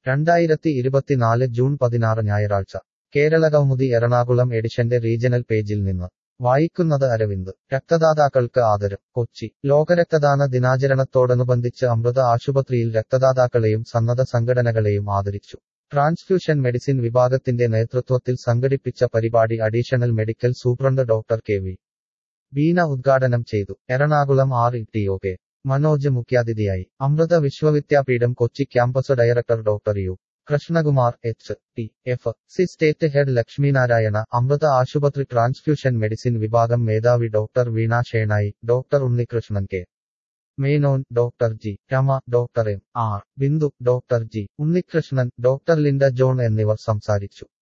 രണ്ടായിരത്തി ഇരുപത്തിനാല് ജൂൺ പതിനാറ് ഞായറാഴ്ച കേരളകൗമുദി എറണാകുളം എഡിഷന്റെ റീജണൽ പേജിൽ നിന്ന് വായിക്കുന്നത് അരവിന്ദ് രക്തദാതാക്കൾക്ക് ആദരം കൊച്ചി ലോകരക്തദാന ദിനാചരണത്തോടനുബന്ധിച്ച് അമൃത ആശുപത്രിയിൽ രക്തദാതാക്കളെയും സന്നദ്ധ സംഘടനകളെയും ആദരിച്ചു ട്രാൻസ്ഫ്യൂഷൻ മെഡിസിൻ വിഭാഗത്തിന്റെ നേതൃത്വത്തിൽ സംഘടിപ്പിച്ച പരിപാടി additional medical superintendent doctor K V Beena ഉദ്ഘാടനം ചെയ്തു Ernakulam R E T O K Manoj മുഖ്യാതിഥിയായി Amrita Vishwa Vidyapeetham Kochi campus director doctor U Krishnakumar H T F C state head Lakshminarayana Amrita ആശുപത്രി ട്രാൻസ്ഫ്യൂഷൻ മെഡിസിൻ വിഭാഗം മേധാവി doctor Veena Shenoy doctor Unnikrishnan K Menon doctor G Rama doctor M R Bindu doctor G Unnikrishnan doctor Linda John എന്നിവർ സംസാരിച്ചു